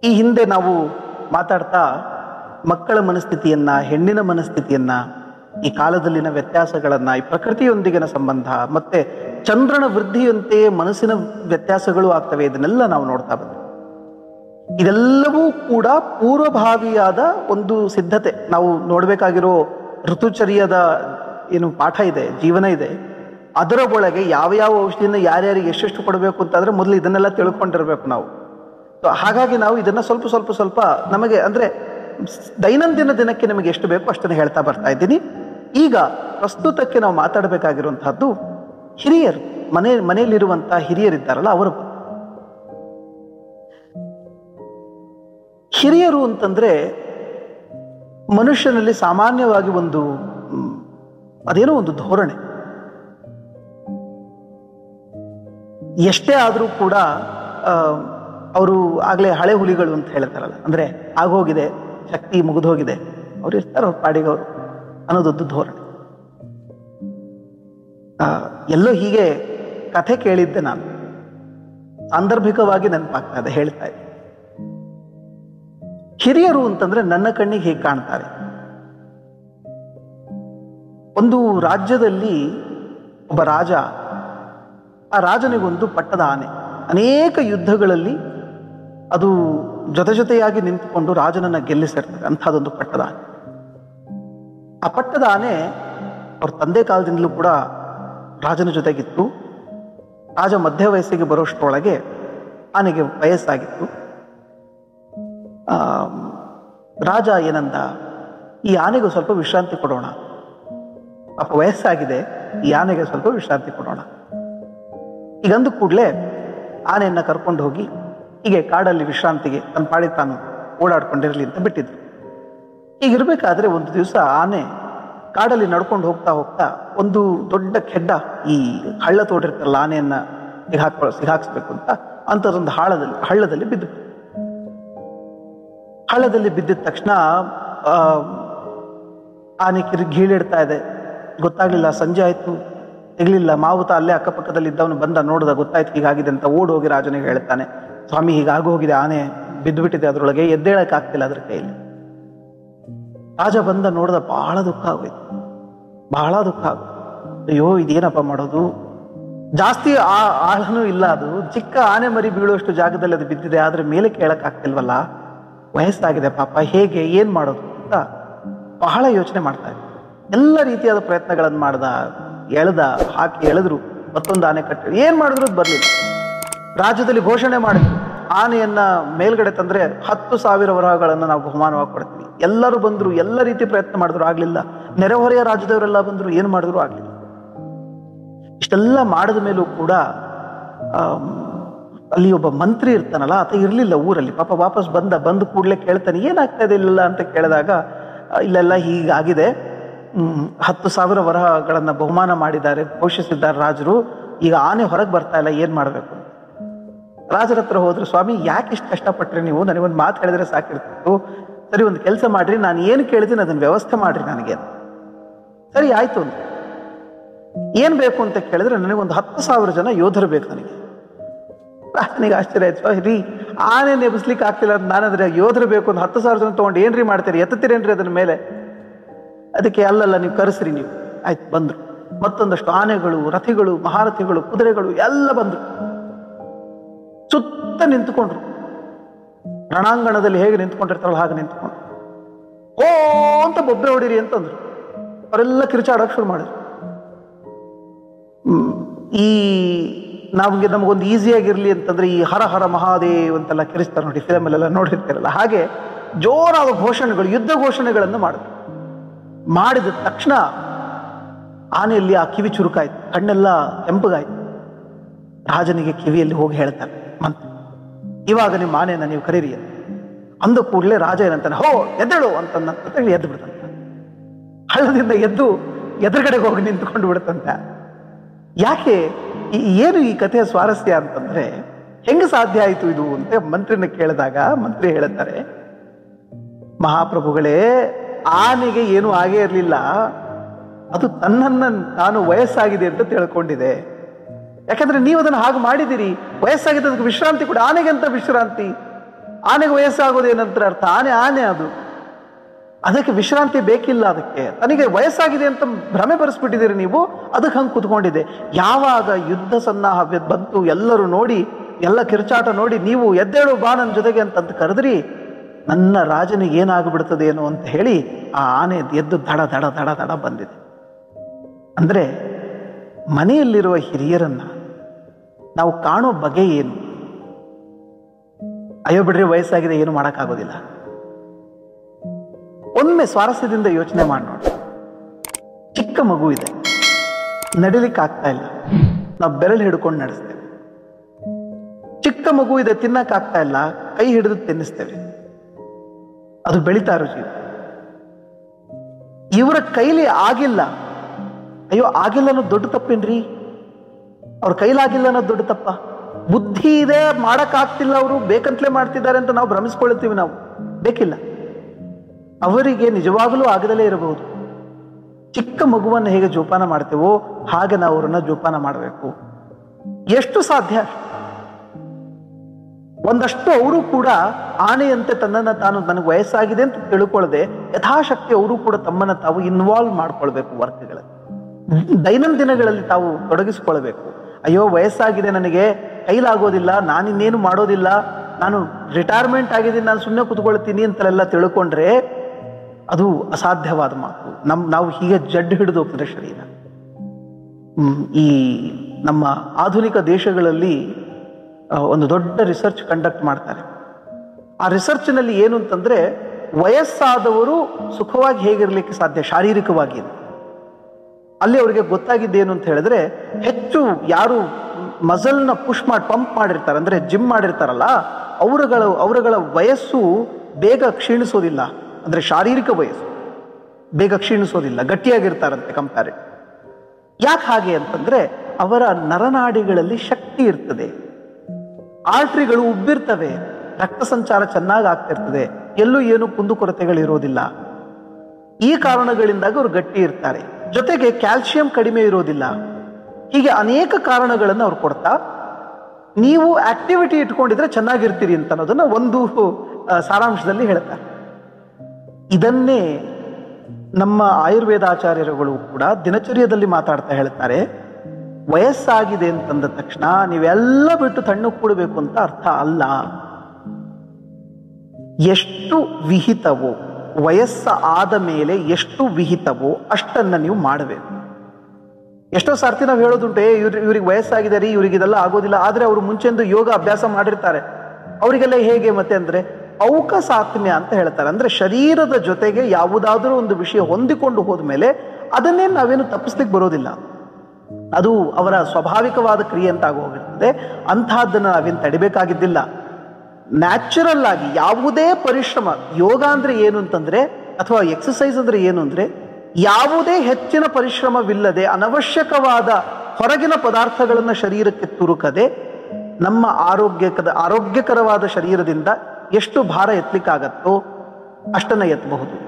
ಈ ಹಿಂದೆ ನಾವು ಮಾತಾಡ್ತಾ ಮಕ್ಕಳ ಮನಸ್ಥಿತಿಯನ್ನ ಹೆಣ್ಣಿನ ಮನಸ್ಥಿತಿಯನ್ನ ಈ ಕಾಲದಲ್ಲಿನ ವ್ಯತ್ಯಾಸಗಳನ್ನ ಈ ಪ್ರಕೃತಿಯೊಂದಿಗಿನ ಸಂಬಂಧ ಮತ್ತೆ ಚಂದ್ರನ ವೃದ್ಧಿಯಂತೆಯೇ ಮನಸ್ಸಿನ ವ್ಯತ್ಯಾಸಗಳು ಆಗ್ತವೆ ಇದನ್ನೆಲ್ಲ ನಾವು ನೋಡ್ತಾ ಬಂದ್ವಿ ಇದೆಲ್ಲವೂ ಕೂಡ ಪೂರ್ವಭಾವಿಯಾದ ಒಂದು ಸಿದ್ಧತೆ ನಾವು ನೋಡಬೇಕಾಗಿರೋ ಋತುಚರ್ಯದ ಏನು ಪಾಠ ಇದೆ ಜೀವನ ಇದೆ ಅದರ ಒಳಗೆ ಯಾವ ಯಾವ ಔಷಧಿನ ಯಾರ್ಯಾರಿಗೆ ಎಷ್ಟೆಷ್ಟು ಕೊಡಬೇಕು ಅಂತಂದ್ರೆ ಮೊದಲು ಇದನ್ನೆಲ್ಲ ತಿಳ್ಕೊಂಡಿರ್ಬೇಕು ನಾವು ಸೊ ಹಾಗಾಗಿ ನಾವು ಇದನ್ನ ಸ್ವಲ್ಪ ಸ್ವಲ್ಪ ಸ್ವಲ್ಪ ನಮಗೆ ಅಂದ್ರೆ ಸ್- ದೈನಂದಿನ ದಿನಕ್ಕೆ ನಮಗೆ ಎಷ್ಟು ಬೇಕು ಅಷ್ಟನ್ನು ಹೇಳ್ತಾ ಬರ್ತಾ ಇದ್ದೀನಿ ಈಗ ಪ್ರಸ್ತುತಕ್ಕೆ ನಾವು ಮಾತಾಡಬೇಕಾಗಿರುವಂತಹದ್ದು ಹಿರಿಯರು ಮನೆ ಮನೆಯಲ್ಲಿರುವಂತಹ ಹಿರಿಯರಿದ್ದಾರಲ್ಲ ಅವರ ಬಗ್ಗೆ. ಹಿರಿಯರು ಅಂತಂದ್ರೆ ಮನುಷ್ಯನಲ್ಲಿ ಸಾಮಾನ್ಯವಾಗಿ ಒಂದು ಮ್, ಅದೇನೋ ಒಂದು ಧೋರಣೆ ಎಷ್ಟೇ ಆದರೂ ಕೂಡ ಅವರು ಆಗಲೇ ಹಳೆ ಹುಲಿಗಳು ಅಂತ ಹೇಳ್ತಾರಲ್ಲ ಅಂದ್ರೆ ಆಗೋಗಿದೆ ಶಕ್ತಿ ಮುಗಿದೋಗಿದೆ ಅವ್ರು ಇರ್ತಾರೆ ಅವ್ರ ಪಾಡಿಗೆ ಅವರು ಅನ್ನೋದೊಂದು ಧೋರಣೆ ಆ, ಎಲ್ಲೋ ಹೀಗೆ ಕಥೆ ಕೇಳಿದ್ದೆ ನಾನು ಸಾಂದರ್ಭಿಕವಾಗಿ ನೆನಪಾಗ್ತಾ ಇದೆ ಹೇಳ್ತಾ ಇದ್ದೆ ಹಿರಿಯರು ಅಂತಂದ್ರೆ ನನ್ನ ಕಣ್ಣಿಗೆ ಹೇಗೆ ಕಾಣ್ತಾರೆ ಒಂದು ರಾಜ್ಯದಲ್ಲಿ ಒಬ್ಬ ರಾಜ ಆ ರಾಜನಿಗೊಂದು ಪಟ್ಟದ ಆನೆ ಅನೇಕ ಯುದ್ಧಗಳಲ್ಲಿ ಅದು ಜೊತೆ ಜೊತೆಯಾಗಿ ನಿಂತುಕೊಂಡು ರಾಜನನ್ನ ಗೆಲ್ಲಿಸಿರ್ತದೆ ಅಂಥದ್ದೊಂದು ಪಟ್ಟದ ಆನೆ ಆ ಪಟ್ಟದ ಆನೆ ಅವ್ರ ತಂದೆ ಕಾಲದಿಂದಲೂ ಕೂಡ ರಾಜನ ಜೊತೆಗಿತ್ತು ರಾಜ ಮಧ್ಯ ವಯಸ್ಸಿಗೆ ಬರೋಷ್ಟರೊಳಗೆ ಆನೆಗೆ ವಯಸ್ಸಾಗಿತ್ತು ಆ, ರಾಜ ಏನಂದ ಈ ಆನೆಗೂ ಸ್ವಲ್ಪ ವಿಶ್ರಾಂತಿ ಕೊಡೋಣ ಪಾಪ ವಯಸ್ಸಾಗಿದೆ ಈ ಆನೆಗೆ ಸ್ವಲ್ಪ ವಿಶ್ರಾಂತಿ ಕೊಡೋಣ ಈಗಂದು ಕೂಡಲೇ ಆನೆಯನ್ನ ಕರ್ಕೊಂಡು ಹೋಗಿ ಹೀಗೆ ಕಾಡಲ್ಲಿ ವಿಶ್ರಾಂತಿಗೆ ತನ್ನ ಪಾಡಿ ತಾನು ಓಡಾಡ್ಕೊಂಡಿರಲಿ ಅಂತ ಬಿಟ್ಟಿದ್ರು ಹೀಗಿರ್ಬೇಕಾದ್ರೆ ಒಂದು ದಿವಸ ಆನೆ ಕಾಡಲ್ಲಿ ನಡ್ಕೊಂಡು ಹೋಗ್ತಾ ಹೋಗ್ತಾ ಒಂದು ದೊಡ್ಡ ಕೆಡ್ಡ ಈ ಹಳ್ಳ ತೋಡಿರ್ತಾರಲ್ಲ ಆನೆಯನ್ನ ಸಿಗಾಕ ಸಿಗಾಕ್ಸ್ಬೇಕು ಅಂತ ಅಂಥದ್ದೊಂದು ಹಾಳದಲ್ಲಿ ಹಳ್ಳದಲ್ಲಿ ಬಿದ್ದು ಹಳ್ಳದಲ್ಲಿ ಬಿದ್ದಿದ ತಕ್ಷಣ ಆ, ಆನೆ ಕಿರಿ ಗೀಳಿಡ್ತಾ ಇದೆ ಗೊತ್ತಾಗ್ಲಿಲ್ಲ ಸಂಜೆ ಆಯ್ತು ಸಿಗ್ಲಿಲ್ಲ ಮಾವುತ ಅಲ್ಲೇ ಅಕ್ಕಪಕ್ಕದಲ್ಲಿ ಇದ್ದವನು ಬಂದ ನೋಡ್ದ ಗೊತ್ತಾಯ್ತು ಹೀಗಾಗಿದೆ ಅಂತ ಓಡ್ ಹೋಗಿ ರಾಜನಿಗೆ ಹೇಳ್ತಾನೆ ಸ್ವಾಮಿ ಹೀಗಾಗೋಗಿದೆ ಆನೆ ಬಿದ್ದುಬಿಟ್ಟಿದೆ ಅದರೊಳಗೆ ಎದ್ದೇಳಕ್ ಆಗ್ತಿಲ್ಲ ಅದ್ರ ಕೈಯಲ್ಲಿ ರಾಜ ಬಂದ ನೋಡ್ದ ಬಹಳ ದುಃಖ ಆಗೋಯ್ತು ಬಹಳ ದುಃಖ ಆಗೋಯ್ತು ಅಯ್ಯೋ ಇದೇನಪ್ಪ ಮಾಡೋದು ಜಾಸ್ತಿ ಆ ಆಳನೂ ಇಲ್ಲ ಅದು ಚಿಕ್ಕ ಆನೆ ಮರಿ ಬೀಳುವಷ್ಟು ಜಾಗದಲ್ಲಿ ಅದು ಬಿದ್ದಿದೆ ಆದ್ರೆ ಮೇಲೆ ಕೇಳಕ್ ಆಗ್ತಿಲ್ವಲ್ಲ ವಯಸ್ಸಾಗಿದೆ ಪಾಪ ಹೇಗೆ ಏನ್ ಮಾಡೋದು ಅಂತ ಬಹಳ ಯೋಚನೆ ಮಾಡ್ತಾ ಇದ್ದ ಎಲ್ಲ ರೀತಿಯಾದ ಪ್ರಯತ್ನಗಳನ್ನು ಮಾಡ್ದ ಎಳ್ದ ಹಾಕಿ ಎಳೆದ್ರು ಮತ್ತೊಂದು ಆನೆ ಕಟ್ಟಿ ಏನ್ ಮಾಡಿದ್ರು ಅದು ಬರ್ಲಿಲ್ಲ ರಾಜ್ಯದಲ್ಲಿ ಘೋಷಣೆ ಮಾಡಿದ್ರು ಆನೆಯನ್ನ ಮೇಲ್ಗಡೆ ತಂದ್ರೆ ಹತ್ತು ಸಾವಿರ ವರಹಗಳನ್ನು ನಾವು ಬಹುಮಾನವಾಗಿ ಕೊಡ್ತೀವಿ ಎಲ್ಲರೂ ಬಂದ್ರು ಎಲ್ಲ ರೀತಿ ಪ್ರಯತ್ನ ಮಾಡಿದ್ರು ಆಗ್ಲಿಲ್ಲ ನೆರೆಹೊರೆಯ ರಾಜ್ಯದವರೆಲ್ಲ ಬಂದ್ರು ಏನ್ ಮಾಡಿದ್ರು ಆಗ್ಲಿಲ್ಲ ಇಷ್ಟೆಲ್ಲ ಮಾಡಿದ ಮೇಲೂ ಕೂಡ ಆಮ್, ಅಲ್ಲಿ ಒಬ್ಬ ಮಂತ್ರಿ ಇರ್ತಾನಲ್ಲ ಆತ ಇರ್ಲಿಲ್ಲ ಊರಲ್ಲಿ ಪಾಪ ವಾಪಸ್ ಬಂದ ಬಂದ ಕೂಡಲೇ ಕೇಳ್ತಾನೆ ಏನಾಗ್ತಾ ಇದೆ ಇಲ್ಲ ಅಂತ ಕೇಳಿದಾಗ ಆ, ಇಲ್ಲೆಲ್ಲ ಹೀಗಾಗಿದೆ ಹ್ಮ್, ಹತ್ತು ಸಾವಿರ ವರಹಗಳನ್ನ ಬಹುಮಾನ ಮಾಡಿದ್ದಾರೆ ಘೋಷಿಸಿದ್ದಾರೆ ರಾಜರು ಈಗ ಆನೆ ಹೊರಗೆ ಬರ್ತಾ ಇಲ್ಲ ಏನ್ ಮಾಡ್ಬೇಕು ಅಂತ. ರಾಜರ ಹತ್ರ ಹೋದ್ರು ಸ್ವಾಮಿ ಯಾಕೆ ಇಷ್ಟು ಕಷ್ಟಪಟ್ರಿ ನೀವು ನನಗೊಂದು ಮಾತು ಹೇಳಿದ್ರೆ ಸಾಕಿರ್ತಿತ್ತು ಸರಿ ಒಂದು ಕೆಲಸ ಮಾಡ್ರಿ ನಾನು ಏನು ಕೇಳಿದ್ದೀನಿ ಅದನ್ನ ವ್ಯವಸ್ಥೆ ಮಾಡ್ರಿ ನನಗೆ ಅಂತ. ಸರಿ ಆಯ್ತು ಅಂತ ಏನ್ ಬೇಕು ಅಂತ ಕೇಳಿದ್ರೆ ನನಗೊಂದು ಹತ್ತು ಸಾವಿರ ಜನ ಯೋಧರು ಬೇಕು ನನಗೆ ರಾಜನಿಗೆ ಆಶ್ಚರ್ಯ ಆಯ್ತು ರೀ ಆನೆ ನೆಬಸ್ಲಿಕ್ಕೆ ಆಗ್ತಿಲ್ಲ ಅಂತ ನಾನಂದ್ರೆ ಯೋಧರು ಬೇಕು ಅಂತ ಹತ್ತು ಸಾವಿರ ಜನ ತೊಗೊಂಡು ಏನ್ರಿ ಮಾಡ್ತೀರಿ ಎತ್ತುತ್ತೀರೇನ್ರಿ ಅದನ್ನ ಮೇಲೆ ಅದಕ್ಕೆ ಅಲ್ಲಲ್ಲ ನೀವು ಕರೆಸ್ರಿ ನೀವು ಆಯ್ತು ಬಂದ್ರು ಮತ್ತೊಂದಷ್ಟು ಆನೆಗಳು ರಥಿಗಳು ಮಹಾರಥಿಗಳು ಕುದುರೆಗಳು ಎಲ್ಲ ಬಂದ್ರು ಸುತ್ತ ನಿಂತುಕೊಂಡ್ರು ರಣಾಂಗಣದಲ್ಲಿ ಹೇಗೆ ನಿಂತ್ಕೊಂಡಿರ್ತಾರಲ್ಲ ಹಾಗೆ ನಿಂತ್ಕೊಂಡ್ರು ಓ ಅಂತ ಬೊಬ್ಬೆ ಹೊಡಿರಿ ಅಂತಂದ್ರು ಅವರೆಲ್ಲ ಕಿರ್ಚಾಡಕ್ ಶುರು ಮಾಡಿದ್ರು ಹ್ಮ್. ಈ ನಮಗೆ ನಮಗೊಂದು ಈಸಿಯಾಗಿರ್ಲಿ ಅಂತಂದ್ರೆ ಈ ಹರ ಹರ ಮಹಾದೇವ್ ಅಂತೆಲ್ಲ ಕಿರಿಸ್ತಾರೆ ನೋಡಿ ಫಿಲಮಲ್ಲೆಲ್ಲ ನೋಡಿರ್ತೀರಲ್ಲ ಹಾಗೆ ಜೋರಾದ ಘೋಷಣೆಗಳು ಯುದ್ಧ ಘೋಷಣೆಗಳನ್ನು ಮಾಡಿದ್ರು ಮಾಡಿದ ತಕ್ಷಣ ಆನೆಯಲ್ಲಿ ಆ ಕಿವಿ ಚುರುಕಾಯ್ತು ಕಣ್ಣೆಲ್ಲ ಕೆಂಪಗಾಯ್ತು ರಾಜನಿಗೆ ಕಿವಿಯಲ್ಲಿ ಹೋಗಿ ಹೇಳ್ತಾನೆ ಮಂತ್ರಿ ಇವಾಗ ನಿಮ್ಮ ಆನೆಯನ್ನ ನೀವು ಕರೀರಿ ಅಂತ ಅಂದ ಕೂಡಲೇ ರಾಜ ಏನಂತಾನೆ ಹೋ ಎದ್ದೇಳು ಅಂತಂದ ತಕ್ಷಣ ಎದ್ದು ಬಿಡ್ತಂತ ಹಳ್ಳದಿಂದ ಎದ್ದು ಎದುರುಗಡೆಗೆ ಹೋಗಿ ನಿಂತ್ಕೊಂಡು ಬಿಡುತ್ತಂತ ಯಾಕೆ ಈ- ಏನು ಈ ಕಥೆಯ ಸ್ವಾರಸ್ಯ ಅಂತಂದ್ರೆ ಹೆಂಗ ಸಾಧ್ಯ ಆಯಿತು ಇದು ಅಂತ ಮಂತ್ರಿನ ಕೇಳಿದಾಗ ಮಂತ್ರಿ ಹೇಳುತ್ತಾರೆ ಮಹಾಪ್ರಭುಗಳೇ ಆನೆಗೆ ಏನು ಆಗೇ ಇರಲಿಲ್ಲ ಅದು ತನ್ನನ್ನ ನಾನು ವಯಸ್ಸಾಗಿದೆ ಅಂತ ತಿಳ್ಕೊಂಡಿದೆ ಯಾಕಂದ್ರೆ ನೀವು ಅದನ್ನು ಹಾಗೆ ಮಾಡಿದಿರಿ ವಯಸ್ಸಾಗಿದೆ ಅದಕ್ಕೆ ವಿಶ್ರಾಂತಿ ಕೂಡ ಆನೆಗೆ ಅಂತ ವಿಶ್ರಾಂತಿ ಆನೆಗೆ ವಯಸ್ಸಾಗೋದು ಏನಂತ ಅರ್ಥ ಆನೆ ಆನೆ ಅದು ಅದಕ್ಕೆ ವಿಶ್ರಾಂತಿ ಬೇಕಿಲ್ಲ ಅದಕ್ಕೆ ತನಗೆ ವಯಸ್ಸಾಗಿದೆ ಅಂತ ಭ್ರಮೆ ಬರೆಸ್ಬಿಟ್ಟಿದ್ದೀರಿ ನೀವು ಅದಕ್ಕೆ ಹಂಗೆ ಕುತ್ಕೊಂಡಿದೆ ಯಾವಾಗ ಯುದ್ಧ ಸನ್ನಾಹ ಬೆ- ಬಂತು ಎಲ್ಲರೂ ನೋಡಿ ಎಲ್ಲ ಕಿರ್ಚಾಟ ನೋಡಿ ನೀವು ಎದ್ದೇಳು ಬಾ ನನ್ನ ಜೊತೆಗೆ ಅಂತಂತ ಕರೆದ್ರಿ ನನ್ನ ರಾಜನಿಗೆ ಏನಾಗ್ಬಿಡ್ತದೆ ಏನೋ ಅಂತ ಹೇಳಿ ಆ ಆನೆ ಎದ್ದು ದಡ ದಡ ದಡ ದಡ ಬಂದಿದೆ ಅಂದರೆ ಮನೆಯಲ್ಲಿರುವ ಹಿರಿಯರನ್ನ ನಾವು ಕಾಣೋ ಬಗೆ ಏನು ಅಯ್ಯೋ ಬಿಡ್ರಿ ವಯಸ್ಸಾಗಿದೆ ಏನು ಮಾಡೋಕ್ಕಾಗೋದಿಲ್ಲ ಒಮ್ಮೆ ಸ್ವಾರಸ್ಯದಿಂದ ಯೋಚನೆ ಮಾಡಿ ನೋಡಿ ಚಿಕ್ಕ ಮಗು ಇದೆ ನಡಿಲಿಕ್ಕೆ ಆಗ್ತಾ ಇಲ್ಲ ನಾವು ಬೆರಳು ಹಿಡ್ಕೊಂಡು ನಡೆಸ್ತೇವೆ ಚಿಕ್ಕ ಮಗು ಇದೆ ತಿನ್ನಕ್ ಆಗ್ತಾ ಇಲ್ಲ ಕೈ ಹಿಡಿದು ತಿನ್ನಿಸ್ತೇವೆ ಅದು ಬೆಳೀತಾ ಇರೋ ಜೀವ ಇವರ ಕೈಲಿ ಆಗಿಲ್ಲ ಅಯ್ಯೋ ಆಗಿಲ್ಲ ಅನ್ನೋದು ದೊಡ್ಡ ತಪ್ಪೇನ್ರಿ ಅವ್ರ ಕೈಲಾಗಿಲ್ಲ ಅನ್ನೋದು ದೊಡ್ಡ ತಪ್ಪ ಬುದ್ಧಿ ಇದೆ ಮಾಡಕ್ಕಾಗ್ತಿಲ್ಲ ಅವರು ಬೇಕಂತಲೇ ಮಾಡ್ತಿದ್ದಾರೆ ಅಂತ ನಾವು ಭ್ರಮಿಸ್ಕೊಳ್ತೀವಿ ನಾವು ಬೇಕಿಲ್ಲ ಅವರಿಗೆ ನಿಜವಾಗಲೂ ಆಗದಲೇ ಇರಬಹುದು ಚಿಕ್ಕ ಮಗುವನ್ನು ಹೇಗೆ ಜೋಪಾನ ಮಾಡ್ತೇವೋ ಹಾಗೆ ನಾವು ಅವರನ್ನ ಜೋಪಾನ ಮಾಡಬೇಕು ಎಷ್ಟು ಸಾಧ್ಯ ಒಂದಷ್ಟು ಅವರು ಕೂಡ ಆನೆಯಂತೆ ತನ್ನನ್ನು ತಾನು ನನಗೆ ವಯಸ್ಸಾಗಿದೆ ಅಂತ ತಿಳ್ಕೊಳ್ಳದೆ ಯಥಾಶಕ್ತಿ ಅವರು ಕೂಡ ತಮ್ಮನ್ನ ತಾವು ಇನ್ವಾಲ್ವ್ ಮಾಡ್ಕೊಳ್ಬೇಕು ವರ್ಕ್ಗಳಲ್ಲಿ ದೈನಂದಿನಗಳಲ್ಲಿ ತಾವು ತೊಡಗಿಸ್ಕೊಳ್ಬೇಕು ಅಯ್ಯೋ ವಯಸ್ಸಾಗಿದೆ ನನಗೆ ಕೈಲಾಗೋದಿಲ್ಲ ನಾನಿನ್ನೇನು ಮಾಡೋದಿಲ್ಲ ನಾನು ರಿಟೈರ್ಮೆಂಟ್ ಆಗಿದ್ದೀನಿ ನಾನು ಸುಮ್ಮನೆ ಕೂತ್ಕೊಳ್ತೀನಿ ಅಂತೆಲ್ಲ ತಿಳ್ಕೊಂಡ್ರೆ ಅದು ಅಸಾಧ್ಯವಾದ ಮಾತು ನಮ್ ನಾವು ಹೀಗೆ ಜಡ್ಡು ಹಿಡಿದು ಹೋಗ್ತದೆ ಶರೀರ ಹ್ಮ್, ಈ ನಮ್ಮ ಆಧುನಿಕ ದೇಶಗಳಲ್ಲಿ ಆ, ಒಂದು ದೊಡ್ಡ ರಿಸರ್ಚ್ ಕಂಡಕ್ಟ್ ಮಾಡ್ತಾರೆ ಆ ರಿಸರ್ಚ್ನಲ್ಲಿ ಏನು ಅಂತಂದ್ರೆ ವಯಸ್ಸಾದವರು ಸುಖವಾಗಿ ಹೇಗಿರ್ಲಿಕ್ಕೆ ಸಾಧ್ಯ ಶಾರೀರಿಕವಾಗಿ ಅಲ್ಲಿ ಅವರಿಗೆ ಗೊತ್ತಾಗಿದ್ದೇನು ಅಂತ ಹೇಳಿದ್ರೆ ಹೆಚ್ಚು ಯಾರು ಮಸಲ್ನ ಪುಷ್ ಮಾಡಿ ಪಂಪ್ ಮಾಡಿರ್ತಾರೆ ಅಂದ್ರೆ ಜಿಮ್ ಮಾಡಿರ್ತಾರಲ್ಲ ಅವರುಗಳ ಅವರುಗಳ ವಯಸ್ಸು ಬೇಗ ಕ್ಷೀಣಿಸೋದಿಲ್ಲ ಅಂದ್ರೆ ಶಾರೀರಿಕ ವಯಸ್ಸು ಬೇಗ ಕ್ಷೀಣಿಸೋದಿಲ್ಲ ಗಟ್ಟಿಯಾಗಿರ್ತಾರಂತೆ ಕಂಪ್ಯಾರಿಟ್ ಯಾಕೆ ಹಾಗೆ ಅಂತಂದ್ರೆ ಅವರ ನರನಾಡಿಗಳಲ್ಲಿ ಶಕ್ತಿ ಇರ್ತದೆ ಆರ್ಟ್ರಿಗಳು ಉಬ್ಬಿರ್ತವೆ ರಕ್ತ ಸಂಚಾರ ಚೆನ್ನಾಗಿ ಆಗ್ತಿರ್ತದೆ ಎಲ್ಲೂ ಏನು ಕುಂದುಕೊರತೆಗಳು ಇರೋದಿಲ್ಲ ಈ ಕಾರಣಗಳಿಂದಾಗಿ ಅವರು ಗಟ್ಟಿ ಇರ್ತಾರೆ ಜೊತೆಗೆ ಕ್ಯಾಲ್ಸಿಯಂ ಕಡಿಮೆ ಇರೋದಿಲ್ಲ ಹೀಗೆ ಅನೇಕ ಕಾರಣಗಳನ್ನು ಅವ್ರು ಕೊಡ್ತಾ ನೀವು ಆಕ್ಟಿವಿಟಿ ಇಟ್ಕೊಂಡಿದ್ರೆ ಚೆನ್ನಾಗಿರ್ತೀರಿ ಅಂತ ಅನ್ನೋದನ್ನ ಒಂದು ಆ, ಸಾರಾಂಶದಲ್ಲಿ ಹೇಳ್ತಾರೆ ಇದನ್ನೇ ನಮ್ಮ ಆಯುರ್ವೇದಾಚಾರ್ಯರುಗಳು ಕೂಡ ದಿನಚರ್ಯದಲ್ಲಿ ಮಾತಾಡ್ತಾ ಹೇಳ್ತಾರೆ ವಯಸ್ಸಾಗಿದೆ ಅಂತಂದ ತಕ್ಷಣ ನೀವೆಲ್ಲ ಬಿಟ್ಟು ತಣ್ಣು ಕೂಡಬೇಕು ಅಂತ ಅರ್ಥ ಅಲ್ಲ ಎಷ್ಟು ವಿಹಿತವೋ ವಯಸ್ಸ ಆದ ಮೇಲೆ ಎಷ್ಟು ವಿಹಿತವೋ ಅಷ್ಟನ್ನ ನೀವು ಮಾಡಬೇಕು ಎಷ್ಟೋ ಸರ್ತಿ ನಾವು ಹೇಳೋದುಂಟು ಏ ಇವ್ರ ಇವ್ರಿಗೆ ವಯಸ್ಸಾಗಿದೆ ರೀ ಇವ್ರಿಗೆ ಇದೆಲ್ಲ ಆಗೋದಿಲ್ಲ ಆದ್ರೆ ಅವರು ಮುಂಚೆಂದು ಯೋಗ ಅಭ್ಯಾಸ ಮಾಡಿರ್ತಾರೆ ಅವರಿಗೆಲ್ಲ ಹೇಗೆ ಮತ್ತೆ ಅಂದ್ರೆ ಔಕ ಸಾತ್ಮ್ಯ ಅಂತ ಹೇಳ್ತಾರೆ ಅಂದ್ರೆ ಶರೀರದ ಜೊತೆಗೆ ಯಾವುದಾದ್ರೂ ಒಂದು ವಿಷಯ ಹೊಂದಿಕೊಂಡು ಹೋದ್ಮೇಲೆ ಅದನ್ನೇ ನಾವೇನು ತಪ್ಪಿಸ್ಲಿಕ್ಕೆ ಬರೋದಿಲ್ಲ ಅದು ಅವರ ಸ್ವಾಭಾವಿಕವಾದ ಕ್ರಿಯೆ ಅಂತ ಹೋಗಿರ್ತದೆ ಅಂತಹದ್ದನ್ನು ನಾವೇನು ತಡಿಬೇಕಾಗಿದ್ದಿಲ್ಲ ನ್ಯಾಚುರಲ್ ಆಗಿ ಯಾವುದೇ ಪರಿಶ್ರಮ ಯೋಗ ಅಂದ್ರೆ ಏನು ಅಂತಂದ್ರೆ ಅಥವಾ ಎಕ್ಸಸೈಸ್ ಅಂದ್ರೆ ಏನು ಅಂದ್ರೆ ಯಾವುದೇ ಹೆಚ್ಚಿನ ಪರಿಶ್ರಮವಿಲ್ಲದೆ ಅನವಶ್ಯಕವಾದ ಹೊರಗಿನ ಪದಾರ್ಥಗಳನ್ನು ಶರೀರಕ್ಕೆ ತುರುಕದೆ ನಮ್ಮ ಆರೋಗ್ಯಕದ ಆರೋಗ್ಯಕರವಾದ ಶರೀರದಿಂದ ಎಷ್ಟು ಭಾರ ಎತ್ತಲಿಕ್ಕಾಗತ್ತೋ ಅಷ್ಟನ್ನ ಎತ್ತಬಹುದು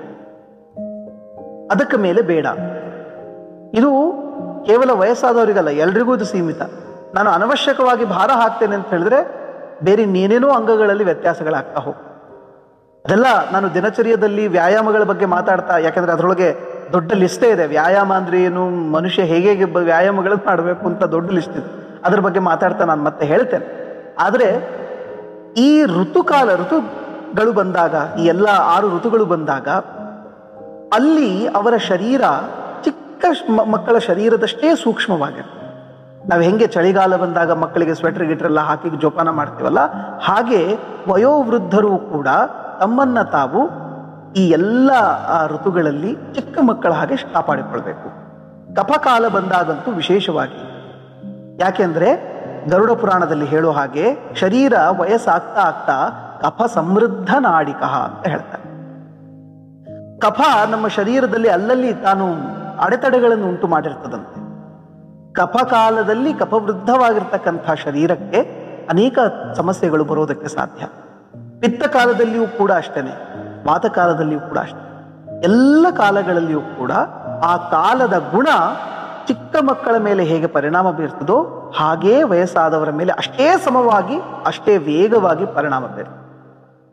ಅದಕ್ಕೆ ಮೇಲೆ ಬೇಡ ಇದು ಕೇವಲ ವಯಸ್ಸಾದವರಿಗಲ್ಲ ಎಲ್ರಿಗೂ ಇದು ಸೀಮಿತ ನಾನು ಅನವಶ್ಯಕವಾಗಿ ಭಾರ ಹಾಕ್ತೇನೆ ಅಂತ ಹೇಳಿದ್ರೆ ಬೇರೆ ಇನ್ನೇನೇನೋ ಅಂಗಗಳಲ್ಲಿ ವ್ಯತ್ಯಾಸಗಳಾಗ್ತಾ ಹೋಗ್ತವೆ ಅದೆಲ್ಲ ನಾನು ದಿನಚರ್ಯದಲ್ಲಿ ವ್ಯಾಯಾಮಗಳ ಬಗ್ಗೆ ಮಾತಾಡ್ತಾ ಯಾಕಂದ್ರೆ ಅದರೊಳಗೆ ದೊಡ್ಡ ಲಿಸ್ಟೇ ಇದೆ ವ್ಯಾಯಾಮ ಅಂದ್ರೆ ಏನು ಮನುಷ್ಯ ಹೇಗೆ ಹೇಗೆ ಬ- ವ್ಯಾಯಾಮಗಳನ್ನು ಮಾಡಬೇಕು ಅಂತ ದೊಡ್ಡ ಲಿಸ್ಟ್ ಇದೆ ಅದ್ರ ಬಗ್ಗೆ ಮಾತಾಡ್ತಾ ನಾನು ಮತ್ತೆ ಹೇಳ್ತೇನೆ ಆದರೆ ಈ ಋತುಕಾಲ ಋತುಗಳು ಬಂದಾಗ ಈ ಎಲ್ಲ ಆರು ಋತುಗಳು ಬಂದಾಗ ಅಲ್ಲಿ ಅವರ ಶರೀರ ಚಿಕ್ಕ ಶ್- ಮ- ಮಕ್ಕಳ ಶರೀರದಷ್ಟೇ ಸೂಕ್ಷ್ಮವಾಗಿರುತ್ತೆ ನಾವು ಹೆಂಗೆ ಚಳಿಗಾಲ ಬಂದಾಗ ಮಕ್ಕಳಿಗೆ ಸ್ವೆಟರ್ ಗಿಟ್ರೆಲ್ಲ ಹಾಕಿ ಜೋಪಾನ ಮಾಡ್ತೀವಲ್ಲ ಹಾಗೆ ವಯೋವೃದ್ಧರು ಕೂಡ ತಮ್ಮನ್ನ ತಾವು ಈ ಎಲ್ಲ ಆ, ಋತುಗಳಲ್ಲಿ ಚಿಕ್ಕ ಮಕ್ಕಳ ಹಾಗೆ ಕಾಪಾಡಿಕೊಳ್ಬೇಕು ಕಫಕಾಲ ಬಂದಾಗಂತೂ ವಿಶೇಷವಾಗಿ ಯಾಕೆಂದ್ರೆ ಗರುಡ ಪುರಾಣದಲ್ಲಿ ಹೇಳೋ ಹಾಗೆ ಶರೀರ ವಯಸ್ಸಾಗ್ತಾ ಆಗ್ತಾ ಕಫ ಸಮೃದ್ಧ ನಾಡಿಕಃ ಅಂತ ಹೇಳ್ತಾರೆ ಕಫ ನಮ್ಮ ಶರೀರದಲ್ಲಿ ಅಲ್ಲಲ್ಲಿ ತಾನು ಅಡೆತಡೆಗಳನ್ನು ಉಂಟು ಮಾಡಿರ್ತದಂತೆ ಕಫ ಕಾಲದಲ್ಲಿ ಕಫವೃದ್ಧವಾಗಿರ್ತಕ್ಕಂಥ ಶರೀರಕ್ಕೆ ಅನೇಕ ಸಮಸ್ಯೆಗಳು ಬರೋದಕ್ಕೆ ಸಾಧ್ಯ ಪಿತ್ತ ಕಾಲದಲ್ಲಿಯೂ ಕೂಡ ಅಷ್ಟೇನೆ ವಾತ ಕಾಲದಲ್ಲಿಯೂ ಕೂಡ ಅಷ್ಟೇ ಎಲ್ಲ ಕಾಲಗಳಲ್ಲಿಯೂ ಕೂಡ ಆ ಕಾಲದ ಗುಣ ಚಿಕ್ಕ ಮಕ್ಕಳ ಮೇಲೆ ಹೇಗೆ ಪರಿಣಾಮ ಬೀರ್ತದೋ ಹಾಗೇ ವಯಸ್ಸಾದವರ ಮೇಲೆ ಅಷ್ಟೇ ಸಮವಾಗಿ ಅಷ್ಟೇ ವೇಗವಾಗಿ ಪರಿಣಾಮ ಬೀರ್ತದೆ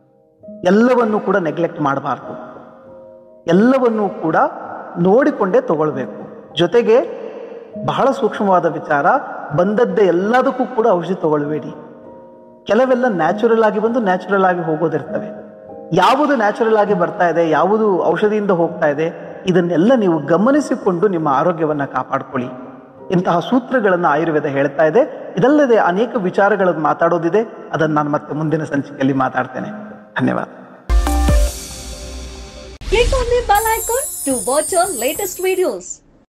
ಎಲ್ಲವನ್ನು ಕೂಡ ನೆಗ್ಲೆಕ್ಟ್ ಮಾಡಬಾರ್ದು ಎಲ್ಲವನ್ನೂ ಕೂಡ ನೋಡಿಕೊಂಡೇ ತಗೊಳ್ಬೇಕು ಜೊತೆಗೆ ಬಹಳ ಸೂಕ್ಷ್ಮವಾದ ವಿಚಾರ ಬಂದದ್ದೇ ಎಲ್ಲದಕ್ಕೂ ಕೂಡ ಔಷಧಿ ತಗೊಳ್ಬೇಡಿ ಕೆಲವೆಲ್ಲ ನ್ಯಾಚುರಲ್ ಆಗಿ ಬಂದು ನ್ಯಾಚುರಲ್ ಆಗಿ ಹೋಗೋದಿರ್ತವೆ ಯಾವುದು ನ್ಯಾಚುರಲ್ ಆಗಿ ಬರ್ತಾ ಇದೆ ಯಾವುದು ಔಷಧಿಯಿಂದ ಹೋಗ್ತಾ ಇದೆ ಇದನ್ನೆಲ್ಲ ನೀವು ಗಮನಿಸಿಕೊಂಡು ನಿಮ್ಮ ಆರೋಗ್ಯವನ್ನು ಕಾಪಾಡ್ಕೊಳ್ಳಿ ಇಂತಹ ಸೂತ್ರಗಳನ್ನು ಆಯುರ್ವೇದ ಹೇಳ್ತಾ ಇದೆ ಇದಲ್ಲದೆ ಅನೇಕ ವಿಚಾರಗಳನ್ನು ಮಾತಾಡೋದಿದೆ ಅದನ್ನು ನಾನು ಮತ್ತೆ ಮುಂದಿನ ಸಂಚಿಕೆಯಲ್ಲಿ ಮಾತಾಡ್ತೇನೆ ಧನ್ಯವಾದ Click on the bell icon to watch our latest videos.